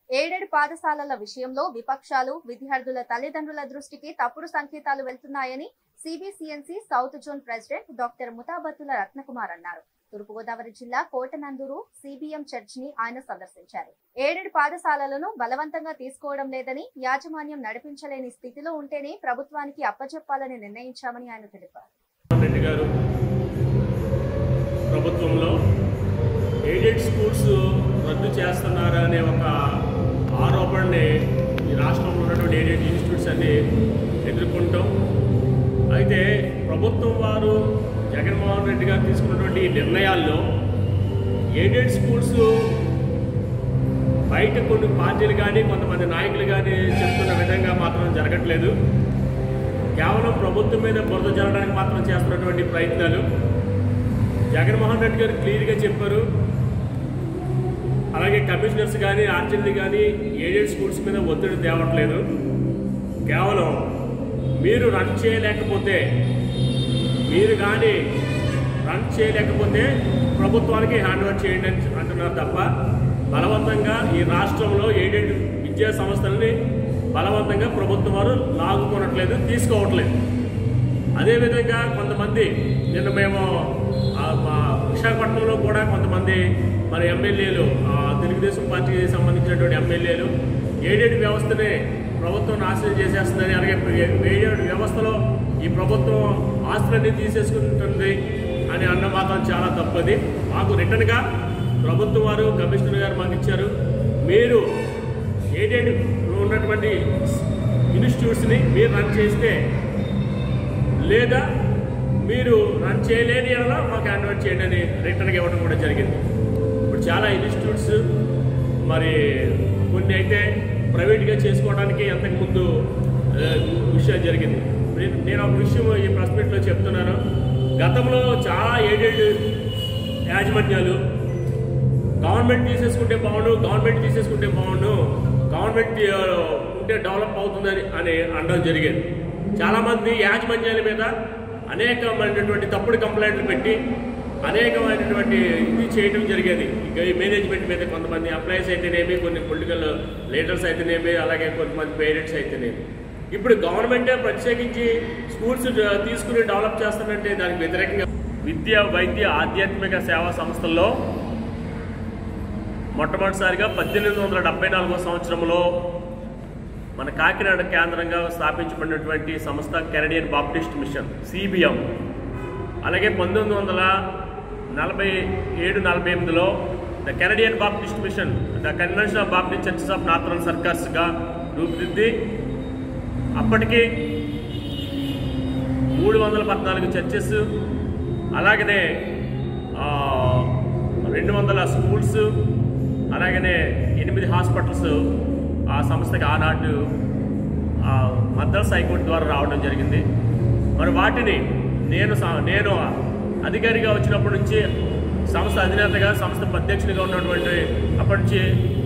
ఏడేడు పాఠశాలల విషయంలో విపక్షాలు విద్యార్థుల తల్లిదండ్రుల దృష్టికి తప్పుడు సంకేతాలు వెళ్తున్నాయని CBCNC south zone president doctor Muthabattula Ratnakumar అన్నారు తూర్పుగోదావరి జిల్లా కోటనందూరు సిబిఎం చర్చ్ ని ఆయన సందర్శించారు ఏడేడు పాఠశాలలను బలవంతంగా తీసుకోవడం లేదని యాజమాన్యం నడిపించలేని స్థితిలో ఉంటేనే ప్రభుత్వానికి అప్పచెప్పాలని నిర్ణయించామని ఆయన తెలిపారు రెడ్డి గారు ప్రభుత్వంలో ఎయిడెడ్ స్కూల్స్ రద్దు చేస్తున్నారు అనే ఒక ఆరోపణని ఈ రాష్ట్రంలో ఉన్నటువంటి ఎయిడెడ్ ఇన్స్టిట్యూట్స్ అన్ని ఎదుర్కొంటాం అయితే ప్రభుత్వం వారు జగన్మోహన్ రెడ్డి గారు తీసుకున్నటువంటి ఈ నిర్ణయాల్లో ఎయిడెడ్ స్కూల్స్ బయట కొన్ని పార్టీలు కానీ కొంతమంది నాయకులు కానీ చెప్తున్న విధంగా మాత్రం జరగట్లేదు కేవలం ప్రభుత్వం మీద బురద జరగడానికి మాత్రం చేస్తున్నటువంటి ప్రయత్నాలు జగన్మోహన్ రెడ్డి గారు క్లియర్గా చెప్పారు అలాగే కమిషనర్స్ కానీ ఆర్జెంట్లు కానీ ఎయిడెడ్ స్కూల్స్ మీద ఒత్తిడి తేవట్లేదు కేవలం మీరు రన్ చేయలేకపోతే మీరు కానీ రన్ చేయలేకపోతే ప్రభుత్వానికి హ్యాండ్ ఓవర్ చేయండి అని అంటున్నారు తప్ప బలవంతంగా ఈ రాష్ట్రంలో ఎయిడెడ్ విద్యా సంస్థలని బలవంతంగా ప్రభుత్వం వారు లాగుకోనట్లేదు తీసుకోవట్లేదు అదేవిధంగా కొంతమంది నిన్న మేము ఆ, మా విశాఖపట్నంలో కూడా కొంతమంది మరి ఎమ్మెల్యేలు ఆ, తెలుగుదేశం పార్టీకి సంబంధించినటువంటి ఎమ్మెల్యేలు ఏడేడు వ్యవస్థని ప్రభుత్వం నాశనం చేసేస్తుందని అలాగే ఏడేడు వ్యవస్థలో ఈ ప్రభుత్వం ఆస్తులన్నీ తీసేసుకుంటుంది అని అన్న మాత్రం చాలా తప్పది మాకు రిటర్న్గా ప్రభుత్వం వారు కమిషనర్ గారు మాకు ఇచ్చారు మీరు ఏడేడు ఉన్నటువంటి ఇన్స్టిట్యూట్స్ని మీరు రన్ చేస్తే లేదా మీరు రన్ చేయలేని అలా మాకు హ్యాండ్ ఓవర్ చేయండి అని రిటర్న్గా ఇవ్వడం కూడా జరిగింది ఇప్పుడు చాలా ఇన్స్టిట్యూట్స్ మరి కొన్ని అయితే ప్రైవేట్గా చేసుకోవడానికి అంతకుముందు ఆ, విషయం జరిగింది నేను- నేను ఒక విషయం ఈ ప్రెస్ మీట్లో చెప్తున్నాను గతంలో చాలా ఎయిడెడ్ యాజమాన్యాలు గవర్నమెంట్ తీసేసుకుంటే బాగుండు గవర్నమెంట్ తీసేసుకుంటే బాగుండు గవర్నమెంట్ ఆ, ఉంటే డెవలప్ అవుతుందని అని అనడం జరిగేది చాలామంది యాజమాన్యాల మీద అనేకమైనటువంటి తప్పుడు కంప్లైంట్లు పెట్టి అనేకమైనటువంటి ఇది చేయడం జరిగేది ఇక ఈ మేనేజ్మెంట్ మీద కొంతమంది అప్లైస్ అయితేనేమి కొన్ని పొలిటికల్ లీడర్స్ అయితేనేమి అలాగే కొంతమంది పేరెంట్స్ అయితేనేమి ఇప్పుడు గవర్నమెంటే ప్రత్యేకించి స్కూల్స్ తీసుకుని డెవలప్ చేస్తానంటే దానికి వ్యతిరేకంగా విద్య వైద్య ఆధ్యాత్మిక సేవా సంస్థల్లో మొట్టమొదటిసారిగా పద్దెనిమిది వందల డెబ్బై నాలుగో సంవత్సరంలో మన కాకినాడ కేంద్రంగా స్థాపించబడినటువంటి సంస్థ కెనడియన్ బాప్టిస్ట్ మిషన్ సిబిఎం అలాగే పంతొమ్మిది వందల నలభై ఏడు నలభై ఎనిమిదిలో the Canadian Baptist Mission the Convention of Baptist Churches of Northern సర్కర్స్గా రూపుదిద్ది అప్పటికి మూడు వందల పద్నాలుగు చర్చెస్ అలాగనే ఆ, రెండు వందల స్కూల్స్ అలాగనే ఎనిమిది హాస్పిటల్స్ ఆ సంస్థకి ఆనాడు ఆ, మద్రాస్ హైకోర్టు ద్వారా రావడం జరిగింది మరి వాటిని నేను స- నేను అధికారిగా వచ్చినప్పటి నుంచి సంస్థ అధినేతగా సంస్థ అధ్యక్షునిగా ఉన్నటువంటి అప్పటి నుంచి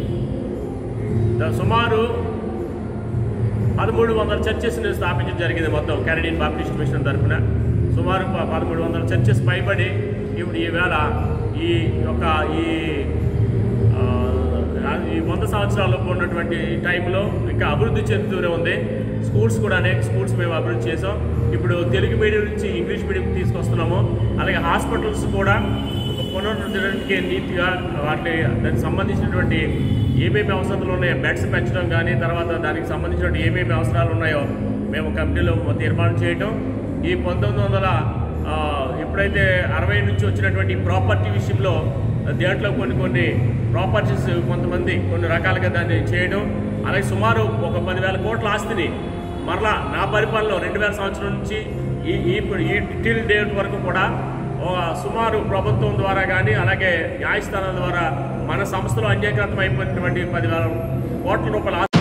ద- సుమారు పదమూడు వందల చర్చెస్ని స్థాపించడం జరిగింది మొత్తం కెనడియన్ బాప్టిస్ట్ మిషన్ తరఫున సుమారు ప- పదమూడు వందల చర్చెస్ పైబడి ఇప్పుడు ఈవేళ ఈ యొక్క ఈ ఆ, ఈ వంద సంవత్సరాలకు ఉన్నటువంటి ఈ టైంలో ఇంకా అభివృద్ధి చెందుతూనే ఉంది స్కూల్స్ కూడా అనేక స్కూల్స్ మేము అభివృద్ధి చేసాం ఇప్పుడు తెలుగు మీడియం నుంచి ఇంగ్లీష్ మీడియం తీసుకొస్తున్నాము అలాగే హాస్పిటల్స్ కూడా ఒక పునరుద్ధరణకి నీట్గా వాటి దానికి సంబంధించినటువంటి ఏమేమి అవసరాలు ఉన్నాయో బెడ్స్ పెంచడం కానీ తర్వాత దానికి సంబంధించిన ఏమేమి అవసరాలు ఉన్నాయో మేము కమిటీలో తీర్మానం చేయటం ఈ పంతొమ్మిది వందల ఆ, ఎప్పుడైతే అరవై నుంచి వచ్చినటువంటి ప్రాపర్టీ విషయంలో దేంట్లో కొన్ని కొన్ని ప్రాపర్టీస్ కొంతమంది కొన్ని రకాలుగా దాన్ని చేయడం అలాగే సుమారు ఒక పదివేల కోట్ల ఆస్తిని మరలా నా పరిపాలనలో రెండు వేల సంవత్సరం నుంచి ఈ ఈ ఈ టిల్ డేట్ వరకు కూడా ఓ సుమారు ప్రభుత్వం ద్వారా కానీ అలాగే న్యాయస్థానాల ద్వారా మన సంస్థలో అన్యాయకృతం అయిపోయినటువంటి పదివేల కోట్ల రూపాయల ఆస్తి